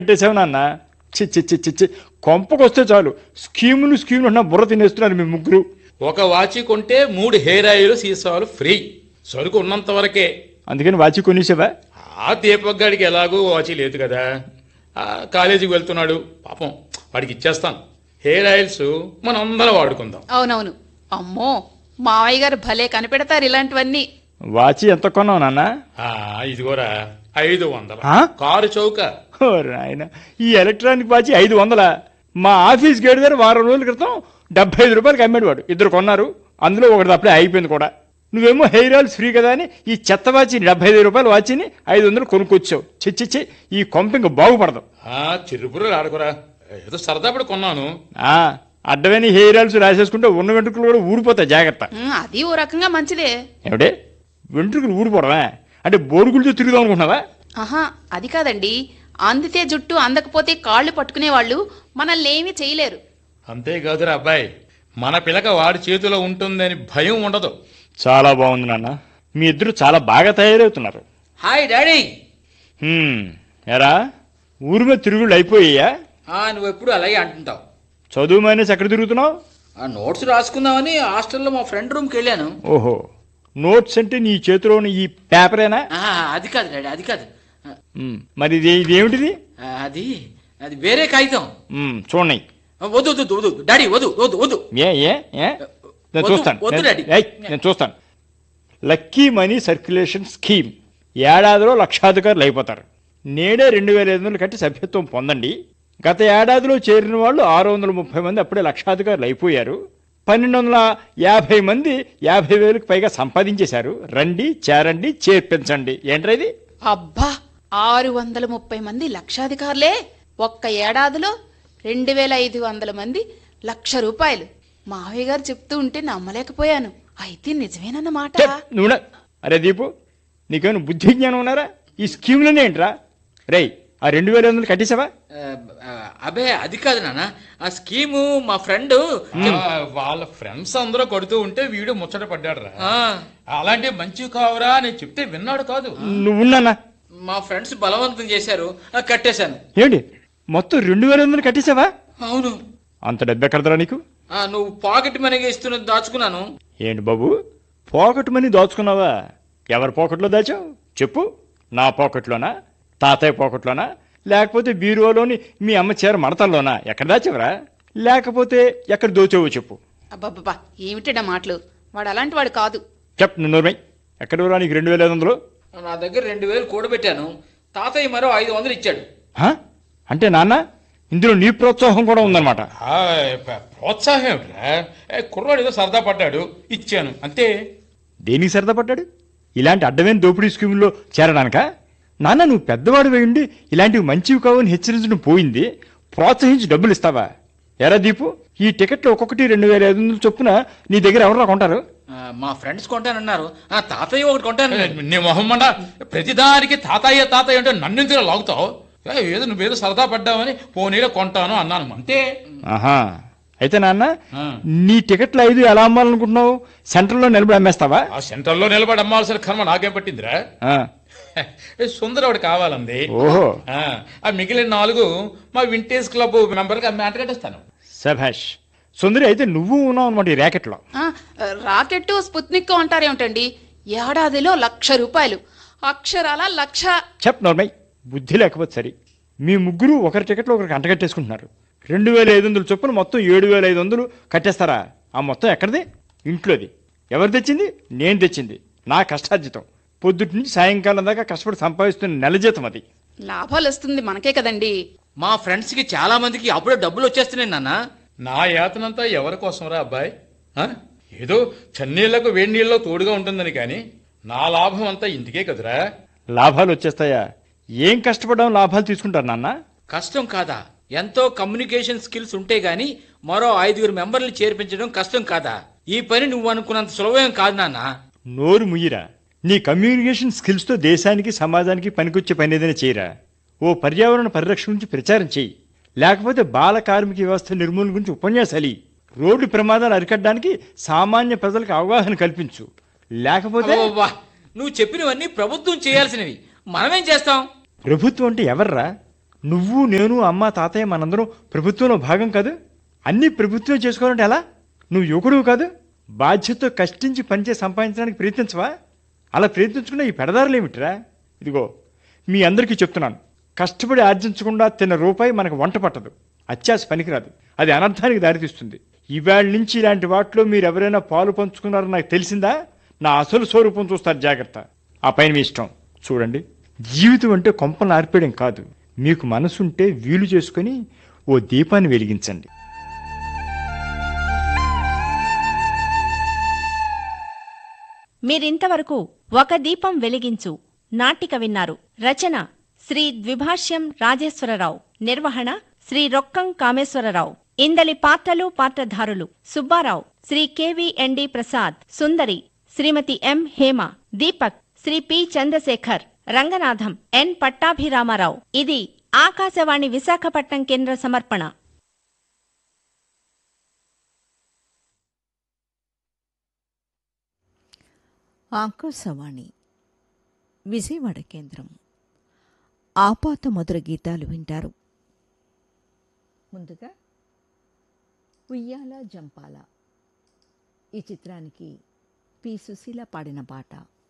పెట్టేసావు నాన్న చి చి చి చి చి కొంపకొస్తే చాలు స్కీములు స్కీములు ఉన్న బుర్ర తినేస్తున్నారు మీ ముగ్గురు ఒక వాచి కొంటే మూడు హెయిర్ ఆయిల్ సీసాలు ఫ్రీ సరుకు ఉన్నంత వరకే అందుకని వాచి కొనేసావా ఆ దీపక్ గాడికి ఎలాగూ వాచి లేదు కదా ఆ కాలేజీకి వెళ్తున్నాడు పాపం వాడికి ఇచ్చేస్తాను హెయిర్ ఆయిల్స్ మనం అందరం వాడుకుందాం అవునవును అమ్మో మావయ్య గారు భలే కనిపెడతారు ఇలాంటివన్నీ వాచి ఎంత కొన్నావు నాన్న ఆ ఇదిగోరా ఐదు వందలు ఆ? కారు చౌక ఓ నాయన ఈ ఎలక్ట్రానిక్ వాచి ఐదు వందల మా ఆఫీస్ గేట్ దగ్గర వారం రోజుల క్రితం డెబ్బై ఐదు రూపాయలకి అమ్మాడు వాడు ఇద్దరు కొన్నారు అందులో ఒకటి అప్పుడే అయిపోయింది కూడా నువ్వేమో హెయిర్ ఆయిల్స్ ఫ్రీ కదా అని ఈ చెత్త వాచి డెబ్బై ఐదు రూపాయల వాచిని ఐదు వందలు కొనుక్కొచ్చావు చిచ్చిచ్చి ఈ కొంప ఇంక బాగుపడదు ఆ చిరుపురు ఆడుకోరా ఏదో సరదా పడి కొన్నాను ఆ, అడ్డమైన హెయిర్ ఆయిల్స్ రాసేసుకుంటే ఉన్న వెంట్రుకలు కూడా ఊడిపోతాయి జాగ్రత్త ఉమ్, అది ఓ రకంగా మంచిదే ఏమిటే వెంట్రుకలు ఊడిపోవడమా అంటే బోరుగులతో తిరుగుదాం అనుకుంటున్నావా ఆహా అది కాదండి అందితే జుట్టు అందకపోతే కాళ్ళు పట్టుకునేవాళ్ళు మనల్ని ఏమీ చేయలేరు అంతేకాదురా అబ్బాయి మన పిలక వాడి చేతిలో ఉంటుందని భయం ఉండదు చాలా బాగుంది నాన్న మీ ఇద్దరు చాలా బాగా తయారవుతున్నారు హాయ్ డాడీ హ్మ్, ఎరా ఊరి మీద తిరుగుళ్ళు అయిపోయాయా ఆ, నువ్వు ఎప్పుడు అలాగే అంటుంటావు చదువు మానేసి ఎక్కడ తిరుగుతున్నావు ఆ నోట్స్ రాసుకుందామని హాస్టల్లో మా ఫ్రెండ్ రూమ్కి వెళ్ళాను ఓహో నోట్స్ అంటే నీ చేతిలోని ఈ పేపరేనా ఆ, అది కాదు డాడీ అది కాదు ఆ, హ్మ్, మరి ఇది ఇదేమిటిది అది అది వేరే కాగితం హ్మ్, చూడండి ఆ, వద్దు వద్దు వద్దు డాడీ వద్దు వద్దు వద్దు ఏ ఏ ఏ నేను వద్దు, చూస్తాను వద్దు, నేను- డాడీ. ఏయ్, నేను చూస్తాను లక్కీ మనీ సర్క్యులేషన్ స్కీమ్ ఏడాదిలో లక్షాధికారులు అయిపోతారు నేడే రెండు వేల ఐదు వందలు కట్టి సభ్యత్వం పొందండి గత ఏడాదిలో చేరిన వాళ్ళు ఆరు వందల ముప్పై మంది అప్పుడే లక్షాధికారులు అయిపోయారు పన్నెండు వందల యాభై మంది యాభై వేలకు పైగా సంపాదించేశారు రండి చేరండి చేర్పించండి ఏంట్రా ఇది అబ్బా ఆరు వందల ముప్పై మంది లక్షాధికారులే ఒక్క ఏడాదిలో రెండు వేల ఐదు వందల మంది లక్ష రూపాయలు మావయ్య గారు చెప్తూ ఉంటే నమ్మలేకపోయాను అయితే నిజమేనన్నమాట ఛే, నువ్వు నా- అరే దీపు నీకేమైనా బుద్ధి జ్ఞానం ఉన్నారా ఈ స్కీమ్లోనే ఏంట్రా రేయ్ ఆ రెండు వేల ఐదు వందలు కట్టేసావా ఆ, ఆ, అబే అది కాదు నాన్న ఆ స్కీము మా ఫ్రెండ్ ఆ, వాళ్ళ ఫ్రెండ్స్ అందరూ కొడుతూ ఉంటే వీడు ముచ్చట పడ్డాడు రా అలాంటి మంచి కావురా అని చెప్తే విన్నాడు కాదు నువ్వున్నానా మా ఫ్రెండ్స్ బలవంతం చేశారు ఆ, కట్టేశాను ఏంటి మొత్తం రెండు వేల వందలు కట్టేసావా అవును అంత డబ్బు ఎక్కడదరా నీకు ఆ, నువ్వు పాకెట్ మనీగా ఇస్తున్నది దాచుకున్నాను ఏంటి బాబు పాకెట్ మనీ దాచుకున్నావా ఎవరి పాకెట్లో దాచావు చెప్పు నా పాకెట్లోనా తాతయ్య పాకెట్లోనా లేకపోతే బీరువాలోని మీ అమ్మ చీర మడతల్లోనా ఎక్కడ దాచావరా లేకపోతే ఎక్కడ దోచావో చెప్పు అబ్బబ్బబ్బా ఏమిటా మాటలు వాడు అలాంటి వాడు కాదు చెప్ నోర్మై ఎక్కడ రా నీకు రెండు వేల ఐదు వందలు నా దగ్గర రెండు వేలు కూడబెట్టాను తాతయ్య మరో ఐదు వందలు ఇచ్చాడు హా? అంటే నాన్న ఇందులో నీ ప్రోత్సాహం కూడా ఉందన్నమాట ఆ, ప- ప్రోత్సాహం ఏమిట్రా? ఏ, కుర్రాడు ఏదో సరదా పడ్డాడు ఇచ్చాను అంతే దేనికి సరదా పడ్డాడు ఇలాంటి అడ్డమైన దోపిడీ స్కీముల్లో చేరడానిక నాన్న నువ్వు పెద్దవాడు ఉండి ఇలాంటివి మంచివి కావని హెచ్చరించడం పోయింది ప్రోత్సహించి డబ్బులు ఇస్తావా ఎరా దీపు ఈ టికెట్లు ఒక్కొక్కటి రెండు వేల ఐదు వందలు చొప్పున నీ దగ్గర ఎవరు కొంటారు ఆ, మా ఫ్రెండ్స్ కొంటానన్నారు ఆ తాతయ్య ఒకటి కొంటాను నీ మొహమ్మండ ప్రతిదానికి తాతయ్య తాతయ్య అంటే నన్ను ఎందుకు లాగుతావు ఏ, ఏదో నువ్వేదో సరదా పడ్డావని పోనీలో కొంటాను అన్నాను అంతే ఆహా అయితే నాన్న ఆ. నీ టికెట్లు ఐదు ఎలా అమ్మాలనుకుంటున్నావు సెంటర్లో నిలబడి అమ్మేస్తావా ఆ సెంటర్లో నిలబడి అమ్మాల్సిన కర్మ నాకేం పట్టిందిరా ఆ. ఏ, సుందర ఒకటి కావాలంది ఓహో ఆ, ఆ మిగిలిన నాలుగు మా వింటేజ్ క్లబ్ మెంబర్కి మ్యాట్ కట్టేస్తాను సభాష్ సుందరి అయితే నువ్వు ఉన్నావు అనమాట ఈ ర్యాకెట్లో ఆ, రాకెట్టు స్పుత్నిక్ అంటారేమిటండి ఏడాదిలో లక్ష రూపాయలు అక్షరాల లక్ష చెప్ నోర్మై బుద్ధి లేకపోతే సరి మీ ముగ్గురు ఒకరి టికెట్లో ఒకరికి అంటగట్టేసుకుంటున్నారు రెండు వేల ఐదు వందలు చొప్పున మొత్తం ఏడు వేల ఐదు వందలు కట్టేస్తారా ఆ మొత్తం ఎక్కడిది ఇంట్లోది ఎవరు తెచ్చింది నేను తెచ్చింది నా కష్టార్జితం పొద్దుటి నుంచి సాయంకాలం దాకా కష్టపడి సంపాదిస్తున్న నెల జీతం అది లాభాలు వస్తుంది మనకే కదండి మా ఫ్రెండ్స్ కి చాలా మందికి అప్పుడే డబ్బులు వచ్చేస్తున్నాయి నాన్న నా యాతనంతా ఎవరి కోసంరా అబ్బాయి ఆ? ఏదో చన్నీళ్లకు వేడి నీళ్ళలో తోడుగా ఉంటుందని కానీ నా లాభం అంతా ఇంటికే కదురా లాభాలు వచ్చేస్తాయా ఏం కష్టపడడం లాభాలు తీసుకుంటారు నాన్న కష్టం కాదా ఎంతో కమ్యూనికేషన్ స్కిల్స్ ఉంటే గాని మరో ఐదుగురు మెంబర్లు చేర్పించడం కష్టం కాదా ఈ పని నువ్వు అనుకున్నంత సులభం కాదు నాన్న నోరు ముయ్యిరా నీ కమ్యూనికేషన్ స్కిల్స్తో దేశానికి సమాజానికి పనికొచ్చే పని ఏదైనా చేయరా ఓ పర్యావరణ పరిరక్షణ గురించి ప్రచారం చేయి లేకపోతే బాల కార్మిక వ్యవస్థ నిర్మూలన గురించి ఉపన్యాసాలు ఇయ్యి. రోడ్డు ప్రమాదాలు అరికట్టడానికి సామాన్య ప్రజలకు అవగాహన కల్పించు లేకపోతే అబ్బబ్బబ్బా, నువ్వు చెప్పినవన్నీ ప్రభుత్వం చేయాల్సినవి మనమేం చేస్తాం ప్రభుత్వం అంటే ఎవర్రా నువ్వు నేను అమ్మ తాతయ్య మనందరం ప్రభుత్వంలో భాగం కాదు అన్నీ ప్రభుత్వం చేసుకోవాలంటే ఎలా నువ్వు యువకుడు కాదు బాధ్యతతో కష్టించి పనిచే సంపాదించడానికి ప్రయత్నించవా అలా ప్రయత్నించుకున్న ఈ పెడదారులు ఏమిటిరా ఇదిగో మీ అందరికీ చెప్తున్నాను కష్టపడి ఆర్జించకుండా తిన్న రూపాయి మనకు వంట పట్టదు అత్యాశ పనికిరాదు అది అనర్థానికి దారితీస్తుంది ఇవాళ నుంచి ఇలాంటి వాటిలో మీరు ఎవరైనా పాలు పంచుకున్నారో నాకు తెలిసిందా నా అసలు స్వరూపం చూస్తారు జాగ్రత్త ఆ పైన మీ ఇష్టం చూడండి జీవితం అంటే కొంపలు ఆర్పేయడం కాదు మీకు మనసుంటే వీలు చేసుకొని ఓ దీపాన్ని వెలిగించండి మీరింతవరకు ఒక దీపం వెలిగించు నాటిక విన్నారు రచన శ్రీ ద్విభాష్యం రాజేశ్వరరావు నిర్వహణ శ్రీ రొక్కం కామేశ్వరరావు ఇందలి పాత్రలు పాత్రధారులు Subbarao Shri KVND Prasad Sundari Shrimati M Hema Deepak Shri P Chandrasekhar Ranganatham N Pattabhiramarao ఇది ఆకాశవాణి విశాఖపట్నం కేంద్ర సమర్పణ ఆకాశవాణి విజయవాడ కేంద్రం ఆపాత మధుర గీతాలు వింటారు ముందుగా ఉయ్యాల జంపాల ఈ చిత్రానికి పి సుశీల పాడిన పాట